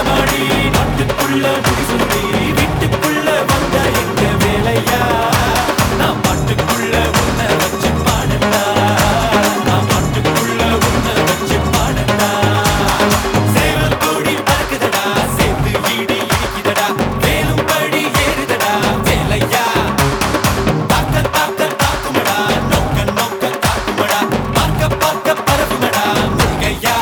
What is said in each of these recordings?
நடமாடி நாட்டுக்குள்ள முடிசூடி வீட்டுக்குள்ள வந்த எங்க வேலையா நான் பாட்டுக்குள்ள உன்னை வச்சு பாடட்டா நான் பாட்டுக்குள்ள உன்னை வச்சு பாடட்டா சேவல் கோடி பறக்குதடா சேர்த்து ஈடி இடிக்குதடா வேலும் படி ஏறுதடா வேலையா தாக்க தாக்க தாக்குமடா நோக்க நோக்க தாக்குமடா பார்க்க பார்க்க பரவுமடா முருகையா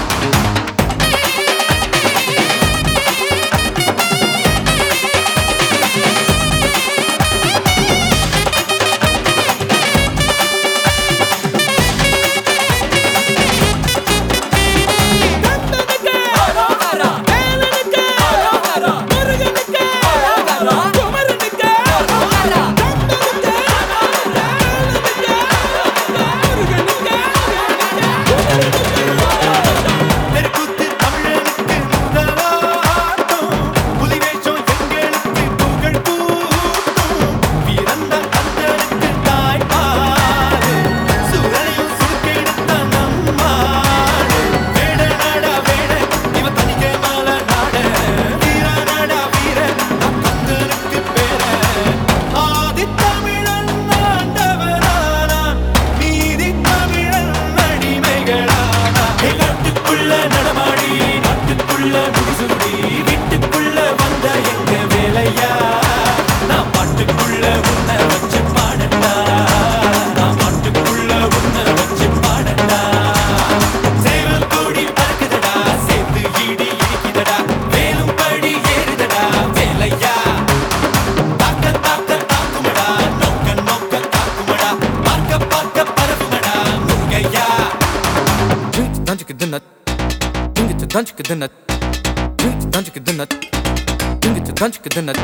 தெருக்கூத்து தமிழனுக்கு முதலாட்டம் புலிவேஷம் எங்களுக்கு புகழ் கூட்டும் பிறந்த கந்தனுக்கு தாய்ப்பாடு சுரலையும் சுருக்கெடுத்த நம்மாடு வேட நாடா வேட இவ தனிக்க மால நாட வீர நாடா வீர கந்தனுக்கு பேர ஆதி தமிழன் ஆண்டவரானான் மீதி தமிழன் அடிமைகளானா நாட்டுக்குள்ள நடமாடி நாட்டுக்குள்ள முடிசூடி வீட்டுக்குள்ள வந்த எங்க வேலையா நான் பாட்டுக்குள்ள உன்னை வச்சு பாடட்டா நான் பாட்டுக்குள்ள உன்னை வச்சு பாடட்டா சேவல் கோடி பறக்குதடா சேர்த்து ஈடி இடிக்குதடா வேலும் படி ஏறுதடா வேலையா தாக்க தாக்க தாக்குமடா நோக்க நோக்க தாக்குமடா பார்க்க பார்க்க பரவுமடா முருகையா Tanjik dinat, dingit tanjik dinat, dingit tanjik dinat, dingit tanjik dinat.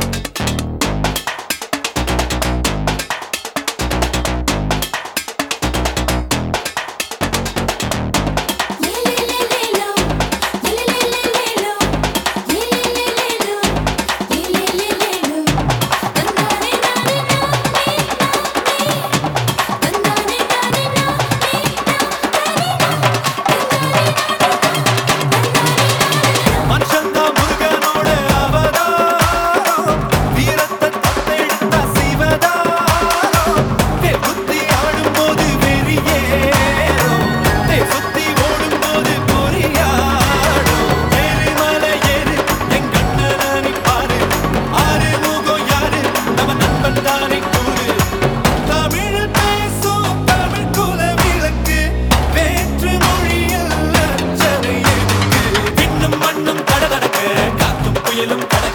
லேலேலேலேலோ லேலேலேலேலோ லேலேலேலேலோ லேலேலேலேலோ தந்தானே நானே நானே தந்தானே நானே மனுஷந்தா முருகனோட அவதாரம் வீரத்தை தத்தெடுத்த சிவதாரம் தே குத்தி ஆடும்போது வெறியேறும் தே சுத்தி ஓடும்போது பொறியாடும் ஏறுமலை ஏறு என் கண்ணனானி பாரு ஆறு முகம் யாரு நம்ம நண்பன் தானே கூறு தமிழ் பேசும் தமிழ் குல விளக்கு வேற்று மொழியில் அச்சனை எதுக்கு விண்ணும் மண்ணும் கடகடக்க காத்தும் புயலும் கடக